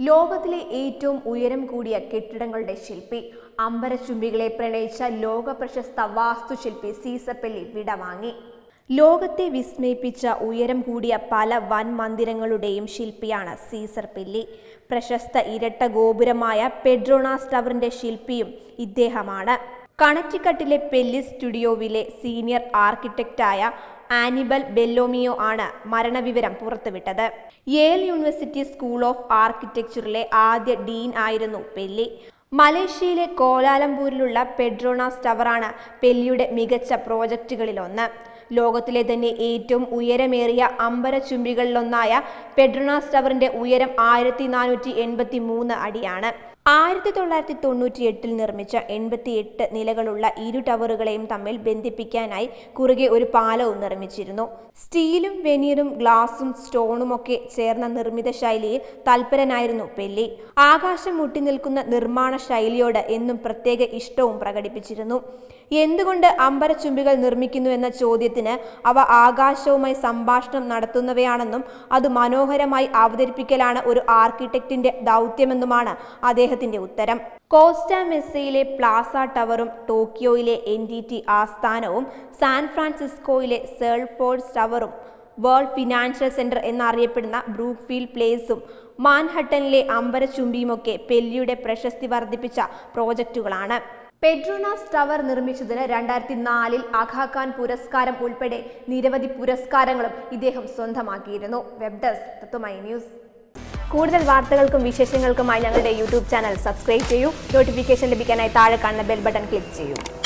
ലോകത്തിലെ ഏറ്റവും ഉയരം കൂടിയ കെട്ടിടങ്ങളുടെ ശില്പി അമ്പരചുംബികളെ പ്രണയിച്ച ലോക പ്രശസ്ത വാസ്തുശില്പി സീസപ്പള്ളി വിടവാങ്ങി ലോകത്തെ വിസ്മയിപ്പിച്ച ഉയരം കൂടിയ പല വൻ മന്ദിരങ്ങളുടെയും ശില്പിയാണ് സീസർ പെല്ലി പ്രശസ്ത ഇരട്ട ഗോപുരമായ പെഡ്രോണാസ് ടവറിന്റെ ശില്പിയും ഇദ്ദേഹമാണ് കണറ്റിക്കട്ടിലെ പെല്ലി സ്റ്റുഡിയോവിലെ സീനിയർ ആർക്കിടെക്റ്റായ ആനിബൽ ബെല്ലോമിയോ ആണ് മരണവിവരം പുറത്തുവിട്ടത് യേൽ യൂണിവേഴ്സിറ്റി സ്കൂൾ ഓഫ് ആർക്കിടെക്ചറിലെ ആദ്യ ഡീൻ ആയിരുന്നു പെല്ലി മലേഷ്യയിലെ കോലാലംപൂരിലുള്ള പെഡ്രോണാസ് ടവറാണ് പെല്ലിയുടെ മികച്ച പ്രോജക്റ്റുകളിലൊന്ന് ലോകത്തിലെ തന്നെ ഏറ്റവും ഉയരമേറിയ അമ്പരചുംബികളിലൊന്നായ പെഡ്രോണാസ് ടവറിന്റെ ഉയരം ആയിരത്തി നാനൂറ്റി എൺപത്തി മൂന്ന് അടിയാണ് ആയിരത്തി തൊള്ളായിരത്തി തൊണ്ണൂറ്റി എട്ടിൽ നിർമ്മിച്ച എൺപത്തി എട്ട് നിലകളുള്ള ഇരു ടവറുകളെയും തമ്മിൽ ബന്ധിപ്പിക്കാനായി കുറുകെ ഒരു പാലവും നിർമ്മിച്ചിരുന്നു സ്റ്റീലും വെനീറും ഗ്ലാസും സ്റ്റോണും ഒക്കെ ചേർന്ന നിർമ്മിത ശൈലിയിൽ തൽപരനായിരുന്നു പെല്ലി ആകാശം മുട്ടി നിൽക്കുന്ന നിർമ്മാണ ശൈലിയോട് എന്നും പ്രത്യേക ഇഷ്ടവും പ്രകടിപ്പിച്ചിരുന്നു എന്തുകൊണ്ട് അമ്പരചുംബികൾ നിർമ്മിക്കുന്നു എന്ന ചോദ്യത്തിന് അവ ആകാശവുമായി സംഭാഷണം നടത്തുന്നവയാണെന്നും അത് മനോഹരമായി അവതരിപ്പിക്കലാണ് ഒരു ആർക്കിടെക്റ്റിന്റെ ദൗത്യമെന്നുമാണ് അദ്ദേഹത്തിന്റെ ഉത്തരം കോസ്റ്റ മെസ്സയിലെ പ്ലാസ ടവറും ടോക്കിയോയിലെ എൻ ഡി ടി ആസ്ഥാനവും സാൻ ഫ്രാൻസിസ്കോയിലെ സേൾഫോർഡ്സ് ടവറും വേൾഡ് ഫിനാൻഷ്യൽ സെന്റർ എന്നറിയപ്പെടുന്ന ബ്രൂക്ക്ഫീൽഡ് പ്ലേസും മാൻഹട്ടനിലെ അമ്പരചുംബിയുമൊക്കെ പെല്ലിയുടെ പ്രശസ്തി വർദ്ധിപ്പിച്ച പ്രോജക്റ്റുകളാണ് പെഡ്രോണാസ് ടവർ നിർമ്മിച്ചതിന് രണ്ടായിരത്തി നാലിൽ അഖാഖാൻ പുരസ്കാരം ഉൾപ്പെടെ നിരവധി പുരസ്കാരങ്ങളും ഇദ്ദേഹം സ്വന്തമാക്കിയിരുന്നു വെബ് ഡെസ്ക് തത്വമൈ ന്യൂസ് കൂടുതൽ വാർത്തകൾക്കും വിശേഷങ്ങൾക്കുമായി ഞങ്ങളുടെ യൂട്യൂബ് ചാനൽ സബ്സ്ക്രൈബ് ചെയ്യൂ നോട്ടിഫിക്കേഷൻ ലഭിക്കാനായി താഴെ കാണുന്ന ബെൽ ബട്ടൺ ക്ലിക്ക് ചെയ്യൂ